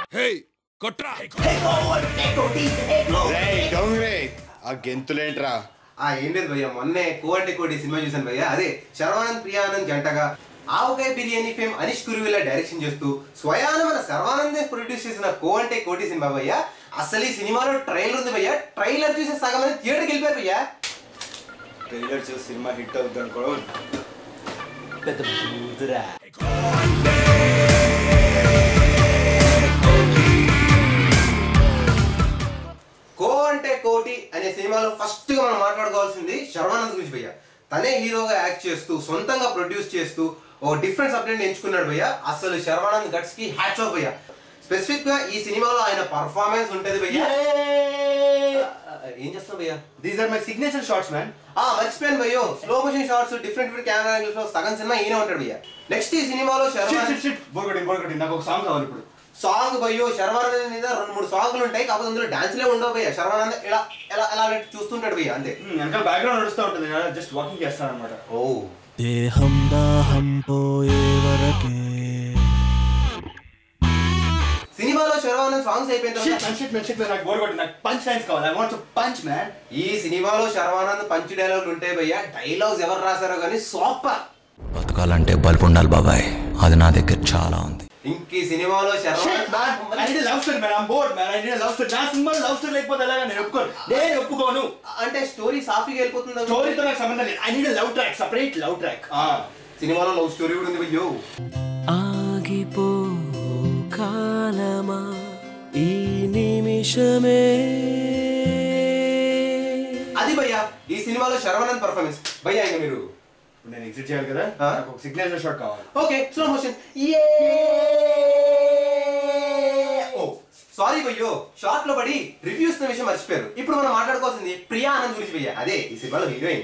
హే కొట్రా రేయ్, డోంగ్రే ఆ గెంతులేంట్రా ఆ ఏం లేదు భయ్య మొన్నే కోటి కోటి సినిమా చూసాను భయ్య అదే శర్వానంద్ ప్రియానంద్ జంటగా ఆవకాయ బిర్యానీ ఫేమ్ అనిష్ కురువిల డైరెక్షన్ చేస్తూ స్వయాన మన శర్వానందే ప్రొడ్యూస్ చేసిన కో అంటే కోటి సినిమా భయ్య అసలు ఈ సినిమాలో ట్రైలర్ ఉంది భయ్య ట్రైలర్ చూసే సగం మంది థియేటర్కి వెళ్ళిపోయారు భయ్య ట్రైలర్ చూసి సినిమా హిట్ అవుతుంది అనుకోవడం పెద్ద బూతురా కో అంటే కోటి అనే సినిమాలో ఫస్ట్ గా మనం మాట్లాడుకోవాల్సింది శర్వానంద్ గురించి భయ్య తనే హీరోగా యాక్ట్ చేస్తూ సొంతంగా ప్రొడ్యూస్ చేస్తూ ఓ డిఫరెంట్ సబ్జెక్ట్ ఎంచుకున్నాడు భయ్య అసలు శర్వానంద్ గట్స్ కి హ్యాట్స్ ఆఫ్ భయ్య స్పెసిఫిక్ గా ఈ సినిమాలో ఆయన పర్ఫార్మెన్స్ ఉంటది భయ్య ఏం చేస్తావు భయ్య these are my signature shots man ఆ మర్చిపోయాను భయ్యో slow motion shots different different camera angles లో సగం సినిమా ఈయన ఉంటాడు భయ్య నెక్స్ట్ ఈ సినిమాలో శర్వానంద్ బోర్గొట్టి బోర్గొట్టి నాకు ఒక సాంగ్ కావాలి ఇప్పుడు సాంగ్ భయ్యో శర్వానంద్ మీద రెండు మూడు సాంగ్లు ఉంటాయి కాకపోతే అందులో డాన్స్లే ఉండవు భయ్య శర్వానంద్ ఇలా ఎలా ఎలా అన్నట్టు చూస్తుంటాడు భయ్య అంతే Hmm, వెనకాల బ్యాక్గ్రౌండ్ నడుస్తూ ఉంటుంది జస్ట్ వాకింగ్ చేస్తాను అనమాట ఓ దేహం దాహం పోయే వరకే సినిమాలో శర్వానంద్ సాంగ్స్ అయిపోయిన తర్వాత నాకు బోర్ కొట్టి నాకు పంచ్ లైన్స్ కావాలి ఐ వాంట్ పంచ్ మ్యాన్ ఈ సినిమాలో శర్వానంద్ పంచ్ డైలాగులు ఉంటాయి భయ్య డైలాగ్స్ ఎవరు రాశారో కానీ సూపర్ బతకాలంటే బల్బు ఉండాలి బాబాయ్ అది నా దగ్గర చాలా ఉంది ఇంక ఈ సినిమాలో Sharwanand I need love story man I'm bored man I need love story నా సినిమా లవ్ స్టోరీ లేకపోతే ఎలాగా నేను ఒప్పుకోను నేను ఒప్పుకోను అంటే స్టోరీ సాఫీగా వెళ్ళిపోతుంది స్టోరీతో నాకు సంబంధం లేదు I need love track separate love track సినిమాలో లవ్ స్టోరీ కూడా ఉంది భయ్యో ఆగిపో కాలమా ఈ నిమిషమే అది భయ్య ఈ సినిమాలో శర్వానంద్ పర్ఫార్మెన్స్ భయ్య ఇంక మీరు ఇప్పుడు నేను ఎగ్జిట్ చేయాలి కదా ఆ? నాకు ఒక సిగ్నేచర్ షాట్ కావాలి okay slow motion oh sorry భయ్యో షార్ట్ లో పడి రివ్యూస్ విషయం మర్చిపోయారు ఇప్పుడు మనం మాట్లాడుకోవాల్సింది ప్రియా ఆనంద్ గురించి భయ్య అదే ఈ సినిమాలో హీరోయిన్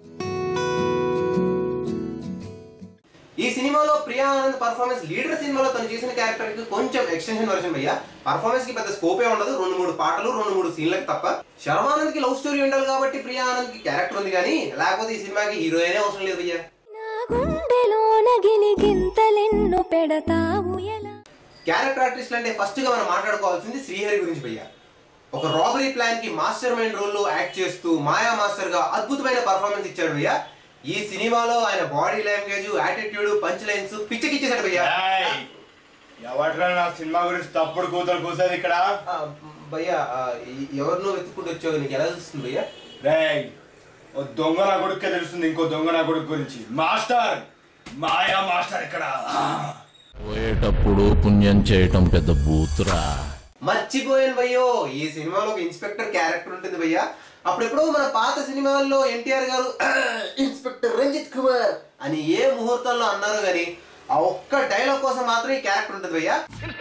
ఈ సినిమాలో ప్రియా ఆనంద్ పర్ఫార్మెన్స్ లీడర్ సినిమాలో తను చేసిన క్యారెక్టర్ కి కొంచెం ఎక్స్టెన్షన్ వర్షన్ భయ్య పర్ఫార్మెన్స్ కి పెద్ద స్కోపే ఉండదు రెండు మూడు పాటలు రెండు మూడు సీన్లకు తప్ప శర్వానంద్ కి లవ్ స్టోరీ ఉండాలి కాబట్టి ప్రియా ఆనంద్ కి క్యారెక్టర్ ఉంది కానీ లేకపోతే ఈ సినిమాకి హీరోయినే అవసరం లేదు భయ్య నా గుండెలోన గిలిగింతలెన్ను పెడతావు ఎలా క్యారెక్టర్ ఆర్టిస్ట్ అంటే ఫస్ట్ గా మనం మాట్లాడుకోవాల్సింది శ్రీహరి గురించి భయ్య ఒక రాబరీ ప్లాన్ కి మాస్టర్ మైండ్ రోల్ లో యాక్ట్ చేస్తూ మాయా మాస్టర్ గా అద్భుతమైన పర్ఫార్మెన్స్ ఇచ్చాడు భయ్య ఈ సినిమాలో ఆయన body language attitude punch lines పిచ్చకిచ్చేసాడు భయ్య ఎవట్రా నా సినిమా గురించి తప్పుడు కూతురు కూసేది ఇక్కడ ఆ, భయ్య ఆ, ఈ- ఎవరినో వెతుక్కుంటూ వచ్చావు నీకు ఎలా తెలుస్తుంది భయ్య రేయ్ ఓ దొంగ నా కొడుకే తెలుస్తుంది ఇంకో దొంగ నా కొడుకు గురించి మాస్టర్ మాయా మాస్టర్ ఇక్కడ పోయేటప్పుడు పుణ్యం చేయటం పెద్ద బూతురా మర్చిపోయాను భయ్యో ఈ సినిమాలో ఒక ఇన్స్పెక్టర్ క్యారెక్టర్ ఉంటుంది భయ్య అప్పుడెప్పుడో మన పాత సినిమాల్లో ఎన్టీఆర్ గారు ఇన్స్పెక్టర్ రంజిత్ కుమార్ అని ఏ ముహూర్తంలో అన్నారు కానీ ఆ ఒక్క డైలాగ్ కోసం మాత్రం ఈ క్యారెక్టర్ ఉంటుంది భయ్య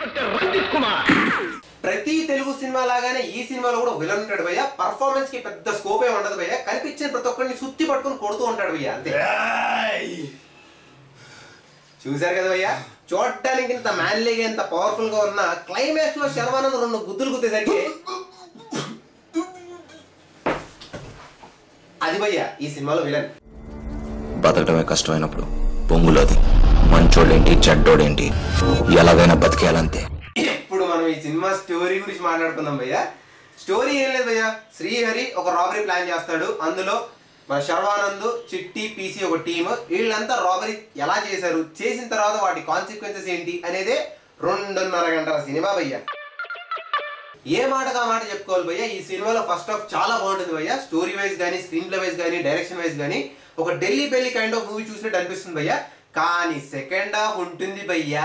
ప్రతి తెలుగు సినిమా లాగానే ఈ సినిమాలో కూడా విలన్ ఉంటాడు భయ్య పర్ఫార్మెన్స్ కి పెద్ద స్కోప్ ఏ ఉండదు భయ్య కనిపించిన ప్రతి ఒక్కరిని సుత్తి పట్టుకొని కొడుతూ ఉంటాడు భయ్య అంతే రేయ్! చూశారు కదా భయ్య చూడటానికి ఇంత మ్యాన్లీగా ఇంత పవర్ఫుల్ గా ఉన్న క్లైమాక్స్ లో శర్వానంద్ రెండు గుద్దులు గుద్దేసరికి అది భయ్య ఈ సినిమాలో విలన్ బతకటమే కష్టమైనప్పుడు పొంగులోది మంచోడేంటి చెడ్డోడేంటి ఎలాగైనా బతికేయాలంతే ఇప్పుడు మనం ఈ సినిమా స్టోరీ గురించి మాట్లాడుకుందాం భయ్య స్టోరీ ఏం లేదు భయ్య శ్రీహరి ఒక రాబరీ ప్లాన్ చేస్తాడు అందులో మన శర్వానంద్ చిట్టి పీసీ ఒక టీమ్ వీళ్ళంతా రాబరీ ఎలా చేశారు చేసిన తర్వాత వాటి కాన్సిక్వెన్సెస్ ఏంటి అనేదే రెండున్నర గంటల సినిమా భయ్య ఏ మాటగా మాట చెప్పుకోవాలి భయ్య ఈ సినిమాలో ఫస్ట్ హాఫ్ చాలా బాగుంటుంది భయ్య స్టోరీ వైజ్ కానీ స్క్రీన్ ప్లే వైజ్ కానీ డైరెక్షన్ వైజ్ కానీ ఒక Delhi Belly kind of movie చూసినట్టు అనిపిస్తుంది భయ్య కానీ సెకండ్ హాఫ్ ఉంటుంది భయ్యా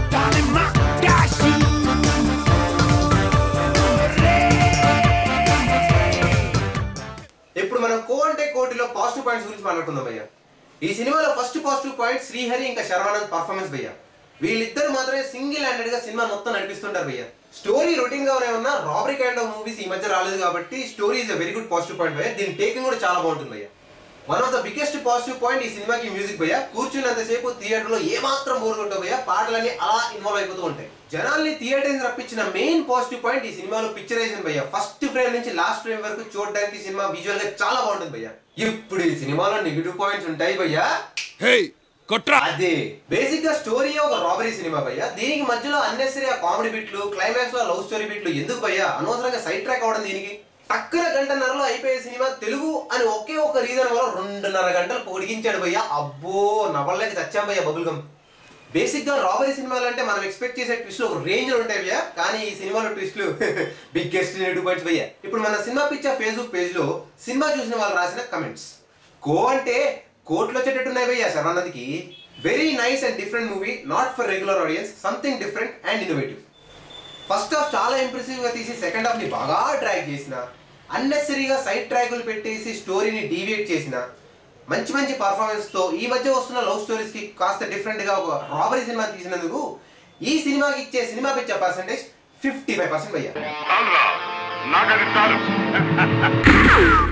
ఇప్పుడు మనం కో అంటే కోటిలో పాజిటివ్ పాయింట్స్ గురించి మాట్లాడుకుందాం భయ్య ఈ సినిమాలో ఫస్ట్ పాజిటివ్ పాయింట్ శ్రీహరి ఇంకా శర్వానంద్ పర్ఫార్మెన్స్ భయ్య వీళ్ళిద్దరు మాత్రమే సింగిల్ హ్యాండెడ్ గా సినిమా మొత్తం నడిపిస్తుంటారు భయ్య స్టోరీ రొటీన్ గానే ఉన్నా రాబరీ కైండ్ ఆఫ్ మూవీస్ ఈ మధ్య రాలేదు కాబట్టి story is very good positive point భయ్య దీని టేకింగ్ కూడా చాలా బాగుంటుంది భయ్య one of the biggest positive point ఈ సినిమాకి మ్యూజిక్ భయ్య కూర్చున్నంతసేపు థియేటర్ లో ఏ మాత్రం బోర్ కొట్టవు భయ్య పాటలన్నీ అలా ఇన్వాల్వ్ అయిపోతూ ఉంటాయి జనాల్ని థియేటర్ రప్పించిన మెయిన్ పాజిటివ్ పాయింట్ ఈ సినిమాలో పిక్చరైజేషన్ భయ్య ఫస్ట్ ఫ్రేమ్ నుంచి లాస్ట్ ఫ్రేమ్ వరకు చూడడానికి సినిమా విజువల్ గా చాలా బాగుంటుంది భయ్య ఇప్పుడు ఈ సినిమాలో నెగిటివ్ పాయింట్స్ ఉంటాయి భయ్య హే కొట్రా అదే బేసిక్ గా స్టోరీ ఒక రాబరీ సినిమా భయ్య దీనికి మధ్యలో అన్నెసరీ ఆ కామెడీ బిట్లు క్లైమాక్స్ లో లవ్ స్టోరీ బిట్లు ఎందుకు భయ్య అనవసరంగా సైడ్ ట్రాక్ అవడం దీనికి టక్కున గంటన్నరలో అయిపోయే సినిమా తెలుగు అని ఒకే ఒక రీజన్ వల్ల రెండున్నర గంటలు పొడిగించాడు భయ్య అబ్బో నవల్లకి చచ్చాం భయ్య బబుల్ గమ్ బేసిక్ గా రాబరీ సినిమాలు అంటే మనం ఎక్స్పెక్ట్ చేసే ట్విస్ట్లు ఒక రేంజ్ ఉంటాయి భయ్య కానీ ఈ సినిమాలో ట్విస్ట్లు బిగ్గెస్ట్ టూ పాయింట్స్ భయ్య ఇప్పుడు మన సినిమా పిక్చర్ ఫేస్బుక్ పేజ్ లో సినిమా చూసిన వాళ్ళు రాసిన కమెంట్స్ కో అంటే కోట్లు వచ్చేటట్టున్నాయి భయ్య శర్వానంద్కి very nice and different movie not for regular audience something different and innovative first half చాలా ఇంప్రెసివ్ గా తీసి సెకండ్ హాఫ్ ని బాగా ట్రాక్ చేసిన అన్నెసరీగా సైడ్ ట్రాకులు పెట్టేసి స్టోరీని డీవియేట్ చేసిన మంచి మంచి పర్ఫార్మెన్స్ తో ఈ మధ్య వస్తున్న లవ్ స్టోరీస్ కి కాస్త డిఫరెంట్ గా ఒక రాబరీ సినిమా తీసినందుకు ఈ సినిమాకి ఇచ్చే సినిమా పిచ్చే పర్సెంటేజ్ ఫిఫ్టీ ఫైవ్ పర్సెంట్ అయ్యా చాలురా నాకది చాలు